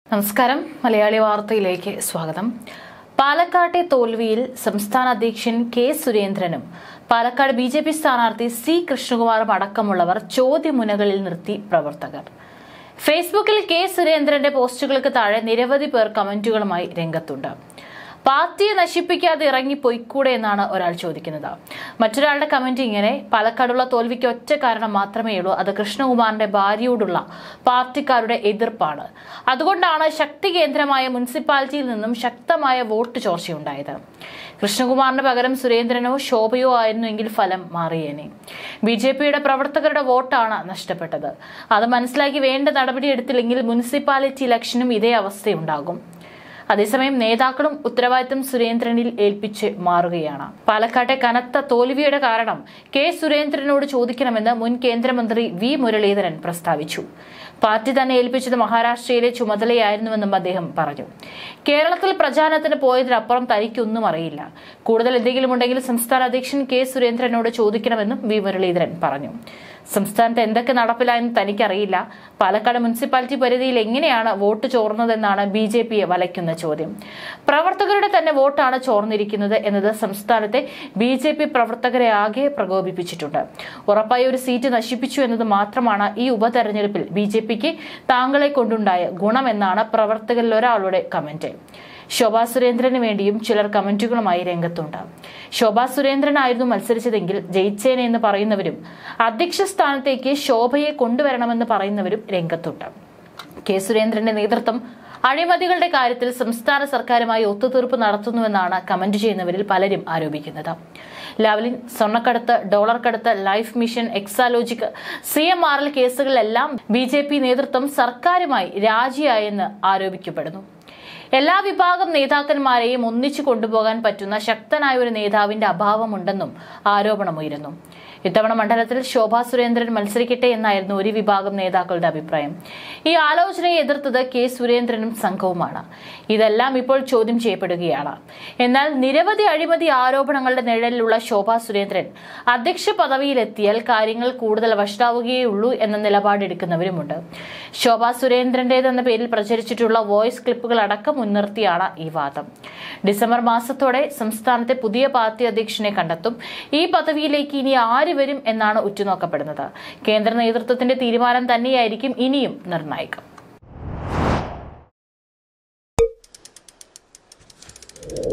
നമസ്കാരം മലയാളി വാർത്തയിലേക്ക് സ്വാഗതം പാലക്കാട്ടെ തോൽവിയിൽ സംസ്ഥാന അധ്യക്ഷൻ കെ സുരേന്ദ്രനും പാലക്കാട് ബി ജെ പി സ്ഥാനാർത്ഥി സി കൃഷ്ണകുമാറും അടക്കമുള്ളവർ ചോദ്യമുനകളിൽ നിർത്തി പ്രവർത്തകർ ഫേസ്ബുക്കിൽ കെ സുരേന്ദ്രന്റെ പോസ്റ്റുകൾക്ക് താഴെ നിരവധി പേർ കമന്റുകളുമായി രംഗത്തുണ്ട് പാർട്ടിയെ നശിപ്പിക്കാതെ ഇറങ്ങി പൊയ്ക്കൂടെ എന്നാണ് ഒരാൾ ചോദിക്കുന്നത് മറ്റൊരാളുടെ കമന്റ് ഇങ്ങനെ പാലക്കാടുള്ള തോൽവിക്ക് ഒറ്റ കാരണം മാത്രമേ ഉള്ളൂ അത് കൃഷ്ണകുമാറിന്റെ ഭാര്യയോടുള്ള പാർട്ടിക്കാരുടെ എതിർപ്പാണ് അതുകൊണ്ടാണ് ശക്തി കേന്ദ്രമായ മുനിസിപ്പാലിറ്റിയിൽ നിന്നും ശക്തമായ വോട്ട് ചോർച്ചയുണ്ടായത് കൃഷ്ണകുമാറിന് പകരം സുരേന്ദ്രനോ ശോഭയോ ആയിരുന്നുവെങ്കിൽ ഫലം മാറിയേനെ ബി ജെ പിയുടെ പ്രവർത്തകരുടെ വോട്ടാണ് നഷ്ടപ്പെട്ടത് അത് മനസ്സിലാക്കി വേണ്ട നടപടിയെടുത്തില്ലെങ്കിൽ മുനിസിപ്പാലിറ്റി ഇലക്ഷനും ഇതേ അവസ്ഥയുണ്ടാകും അതേസമയം നേതാക്കളും ഉത്തരവാദിത്തം സുരേന്ദ്രനിൽ ഏൽപ്പിച്ച് മാറുകയാണ് പാലക്കാട്ടെ കനത്ത തോൽവിയുടെ കാരണം കെ സുരേന്ദ്രനോട് ചോദിക്കണമെന്ന് മുൻ കേന്ദ്രമന്ത്രി വി മുരളീധരൻ പ്രസ്താവിച്ചു പാർട്ടി തന്നെ ഏൽപ്പിച്ചത് മഹാരാഷ്ട്രയിലെ ചുമതലയായിരുന്നുവെന്നും അദ്ദേഹം പറഞ്ഞു കേരളത്തിൽ പ്രചാരണത്തിന് പോയതിനപ്പുറം തനിക്കൊന്നും അറിയില്ല കൂടുതൽ എന്തെങ്കിലും ഉണ്ടെങ്കിൽ സംസ്ഥാന അധ്യക്ഷൻ കെ സുരേന്ദ്രനോട് ചോദിക്കണമെന്നും വി മുരളീധരൻ പറഞ്ഞു സംസ്ഥാനത്ത് എന്തൊക്കെ നടപ്പിലായെന്ന് തനിക്കറിയില്ല പാലക്കാട് മുനിസിപ്പാലിറ്റി പരിധിയിൽ എങ്ങനെയാണ് വോട്ട് ചോർന്നതെന്നാണ് ബി ജെ പിയെ വലയ്ക്കുന്ന ചോദ്യം പ്രവർത്തകരുടെ തന്നെ വോട്ടാണ് ചോർന്നിരിക്കുന്നത് എന്നത് സംസ്ഥാനത്തെ ബി ജെ പി പ്രവർത്തകരെ ആകെ പ്രകോപിപ്പിച്ചിട്ടുണ്ട് ഉറപ്പായി ഒരു സീറ്റ് നശിപ്പിച്ചു എന്നത് മാത്രമാണ് ഈ ഉപതെരഞ്ഞെടുപ്പിൽ ബി ജെ പിക്ക് താങ്കളെ കൊണ്ടുണ്ടായ ഗുണമെന്നാണ് പ്രവർത്തകരിൽ ഒരാളുടെ കമന്റ് ശോഭാ സുരേന്ദ്രന് വേണ്ടിയും ചിലർ കമന്റുകളുമായി രംഗത്തുണ്ട് ശോഭാ സുരേന്ദ്രനായിരുന്നു മത്സരിച്ചതെങ്കിൽ ജയിച്ചേനെ എന്ന് പറയുന്നവരും അധ്യക്ഷ സ്ഥാനത്തേക്ക് ശോഭയെ കൊണ്ടുവരണമെന്ന് പറയുന്നവരും രംഗത്തുണ്ട് കെ സുരേന്ദ്രന്റെ നേതൃത്വം അഴിമതികളുടെ കാര്യത്തിൽ സംസ്ഥാന സർക്കാരുമായി ഒത്തുതീർപ്പ് നടത്തുന്നുവെന്നാണ് കമന്റ് ചെയ്യുന്നവരിൽ പലരും ആരോപിക്കുന്നത് ലാവ്ലിൻ സ്വർണ്ണക്കടത്ത് ഡോളർ കടത്ത് life mission Exalogic C M R L കേസുകളിലെല്ലാം ബി ജെ പി നേതൃത്വം സർക്കാരുമായി രാജിയായെന്ന് ആരോപിക്കപ്പെടുന്നു എല്ലാ വിഭാഗം നേതാക്കന്മാരെയും ഒന്നിച്ചു കൊണ്ടുപോകാൻ പറ്റുന്ന ശക്തനായ ഒരു നേതാവിന്റെ അഭാവമുണ്ടെന്നും ആരോപണമുയരുന്നു ഇത്തവണ മണ്ഡലത്തിൽ ശോഭാ സുരേന്ദ്രൻ മത്സരിക്കട്ടെ എന്നായിരുന്നു ഒരു വിഭാഗം നേതാക്കളുടെ അഭിപ്രായം ഈ ആലോചനയെ എതിർത്തത് കെ സുരേന്ദ്രനും സംഘവുമാണ് ഇതെല്ലാം ഇപ്പോൾ ചോദ്യം ചെയ്യപ്പെടുകയാണ് എന്നാൽ നിരവധി അഴിമതി ആരോപണങ്ങളുടെ നിഴലിലുള്ള ശോഭാ സുരേന്ദ്രൻ അധ്യക്ഷ പദവിയിലെത്തിയാൽ കാര്യങ്ങൾ കൂടുതൽ വഷളാവുകയുള്ളൂ എന്ന നിലപാടെടുക്കുന്നവരുമുണ്ട് ശോഭാ സുരേന്ദ്രന്റേതെന്ന പേരിൽ പ്രചരിച്ചിട്ടുള്ള വോയിസ് ക്ലിപ്പുകൾ അടക്കം മുൻനിർത്തിയാണ് ഈ വാദം ഡിസംബർ മാസത്തോടെ സംസ്ഥാനത്തെ പുതിയ പാർട്ടി അധ്യക്ഷനെ കണ്ടെത്തും ഈ പദവിയിലേക്ക് ഇനി ആര് വരും എന്നാണ് ഉറ്റുനോക്കപ്പെടുന്നത് കേന്ദ്ര നേതൃത്വത്തിന്റെ തീരുമാനം തന്നെയായിരിക്കും ഇനിയും നിർണായകം